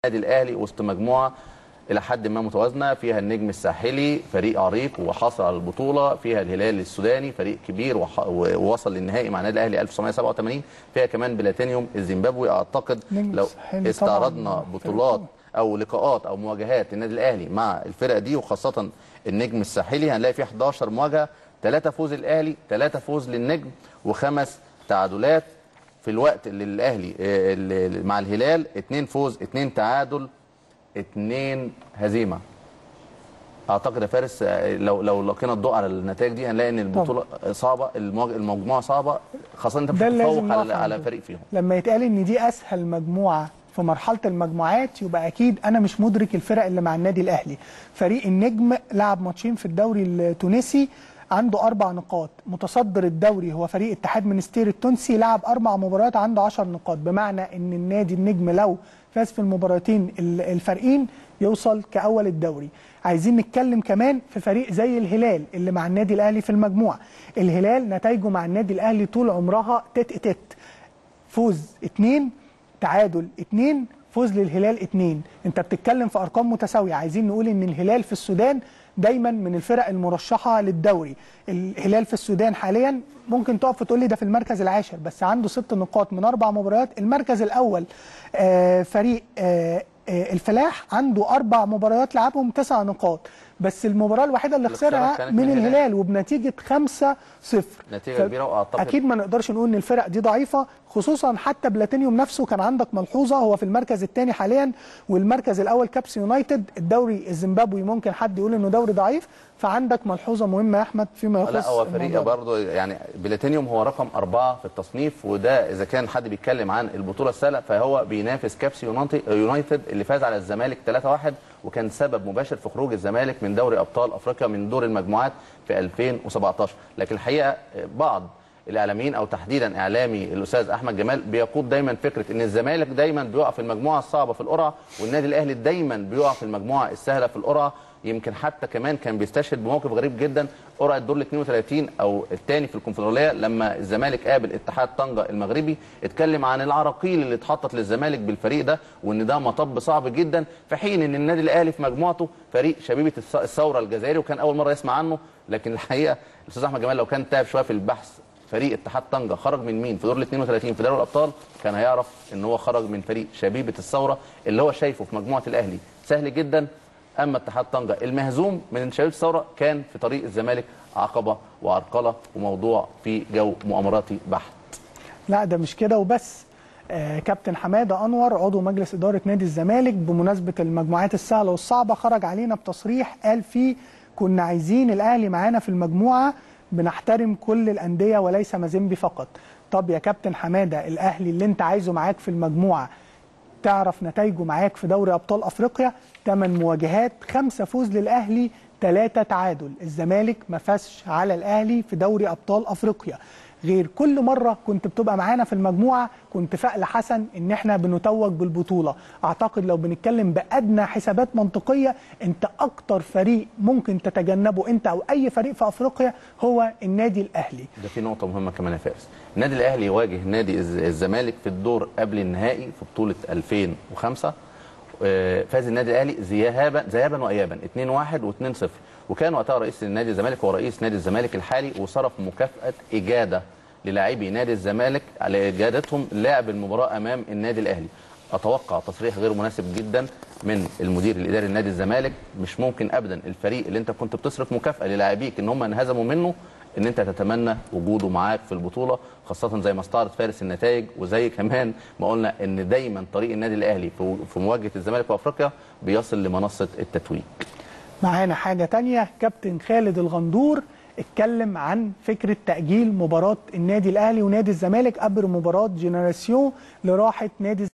النادي الاهلي وسط مجموعه الى حد ما متوازنه فيها النجم الساحلي فريق عريق وحاصل على البطوله فيها الهلال السوداني فريق كبير وح... ووصل للنهائي مع النادي الاهلي 1987 فيها كمان بلاتينيوم الزيمبابوي اعتقد نجم لو الساحلي استعرضنا طبعاً. بطولات او لقاءات او مواجهات النادي الاهلي مع الفرق دي وخاصه النجم الساحلي هنلاقي فيه 11 مواجهه ثلاثه فوز الاهلي ثلاثه فوز للنجم وخمس تعادلات في الوقت اللي الاهلي آه، اللي مع الهلال اثنين فوز اثنين تعادل اثنين هزيمه اعتقد يا فارس آه، لو لو لقينا الضوء على النتائج دي هنلاقي ان البطوله صعبه المواج- المجموعه صعبه خاصه انت مش ده اللي بتتفوق لازم على نقف على عنده. فريق فيهم لما يتقال ان دي اسهل مجموعه في مرحله المجموعات يبقى اكيد انا مش مدرك الفرق اللي مع النادي الاهلي فريق النجم لعب ماتشين في الدوري التونسي عنده اربع نقاط متصدر الدوري هو فريق اتحاد منستير التونسي لعب اربع مباريات عنده 10 نقاط بمعنى ان النادي النجم لو فاز في المباراتين ال- الفارقين يوصل كاول الدوري عايزين نتكلم كمان في فريق زي الهلال اللي مع النادي الاهلي في المجموعه الهلال نتائجه مع النادي الاهلي طول عمرها تت تت فوز اتنين تعادل اتنين فوز للهلال اتنين انت بتتكلم في ارقام متساويه عايزين نقول ان الهلال في السودان دايما من الفرق المرشحه للدوري الهلال في السودان حاليا ممكن تقف وتقول لي ده في المركز العاشر بس عنده ست نقاط من اربع مباريات المركز الاول آه فريق آه آه الفلاح عنده اربع مباريات لعبهم تسع نقاط بس المباراه الوحيده اللي اللي خسرها خسرها كانت من من الهلال. الهلال وبنتيجه 5 0 نتيجة كبيرة وأعتقد- اكيد ما نقدرش نقول ان الفرق دي ضعيفه خصوصا حتى بلاتينيوم نفسه كان عندك ملحوظه هو في المركز الثاني حاليا والمركز الاول كابس يونايتد الدوري الزيمبابوي ممكن حد يقول انه دوري ضعيف فعندك ملحوظه مهمه يا احمد فيما يخص لا هو الموضوع فريق ده. برضه يعني بلاتينيوم هو رقم أربعة في التصنيف وده إذا كان حد بيتكلم عن البطولة السهلة فهو بينافس كابس يونايتد يونايتد اللي فاز على الزمالك 3-1 وكان سبب مباشر في خروج الزمالك من دوري أبطال أفريقيا من دور المجموعات في 2017 لكن الحقيقة بعض الاعلاميين او تحديدا اعلامي الاستاذ احمد جمال بيقود دايما فكره ان الزمالك دايما بيقع في المجموعه الصعبه في القرعه والنادي الاهلي دايما بيقع في المجموعه السهله في القرعه يمكن حتى كمان كان بيستشهد بموقف غريب جدا قرعه دور ال 32 او الثاني في الكونفدراليه لما الزمالك قابل اتحاد طنجه المغربي اتكلم عن العراقيل اللي اتحطت للزمالك بالفريق ده وان ده مطب صعب جدا في حين ان النادي الاهلي في مجموعته فريق شبيبه الث- الثوره الجزائري وكان اول مره يسمع عنه لكن الحقيقه الاستاذ احمد جمال لو كان تعب شويه في البحث فريق اتحاد طنجه خرج من مين في دور ال 32 في دوري الابطال كان هيعرف ان هو خرج من فريق شبيبه الثوره اللي هو شايفه في مجموعه الاهلي سهل جدا اما اتحاد طنجه المهزوم من شبيبه الثوره كان في طريق الزمالك عقبه وعرقله وموضوع في جو مؤامراتي بحت لا ده مش كده وبس آه كابتن حماده انور عضو مجلس اداره نادي الزمالك بمناسبه المجموعات السهله والصعبه خرج علينا بتصريح قال فيه كنا عايزين الاهلي معانا في المجموعه بنحترم كل الانديه وليس مازيمبي فقط طب يا كابتن حماده الاهلي اللي انت عايزه معاك في المجموعه تعرف نتائجه معاك في دوري ابطال افريقيا 8 مواجهات خمسة فوز للاهلي ثلاثة تعادل الزمالك ما فازش على الاهلي في دوري ابطال افريقيا غير كل مرة كنت بتبقى معانا في المجموعة كنت فأل حسن ان احنا بنتوج بالبطولة اعتقد لو بنتكلم بأدنى حسابات منطقية انت اكتر فريق ممكن تتجنبه انت او اي فريق في افريقيا هو النادي الاهلي ده في نقطة مهمة كمان يا فارس. النادي الأهلي يواجه نادي الز- الزمالك في الدور قبل النهائي في بطولة 2005 آه، فاز النادي الأهلي ذهابا ذهابا وإيابا 2-1 و2-0 وكان وقتها رئيس النادي الزمالك هو رئيس نادي الزمالك الحالي وصرف مكافأة إجادة للاعبي نادي الزمالك على إجادتهم لعب المباراة أمام النادي الأهلي. اتوقع تصريح غير مناسب جدا من المدير الاداري لنادي الزمالك مش ممكن ابدا الفريق اللي انت كنت بتصرف مكافاه للاعبيك ان هم انهزموا منه ان انت تتمنى وجوده معاك في البطوله خاصه زي ما استعرض فارس النتائج وزي كمان ما قلنا ان دايما طريق النادي الاهلي في في مواجهه الزمالك في افريقيا بيصل لمنصه التتويج معانا حاجة تانية كابتن خالد الغندور اتكلم عن فكرة تأجيل مباراة النادي الأهلي ونادي الزمالك قبل مباراة جينيراسيون لراحة نادي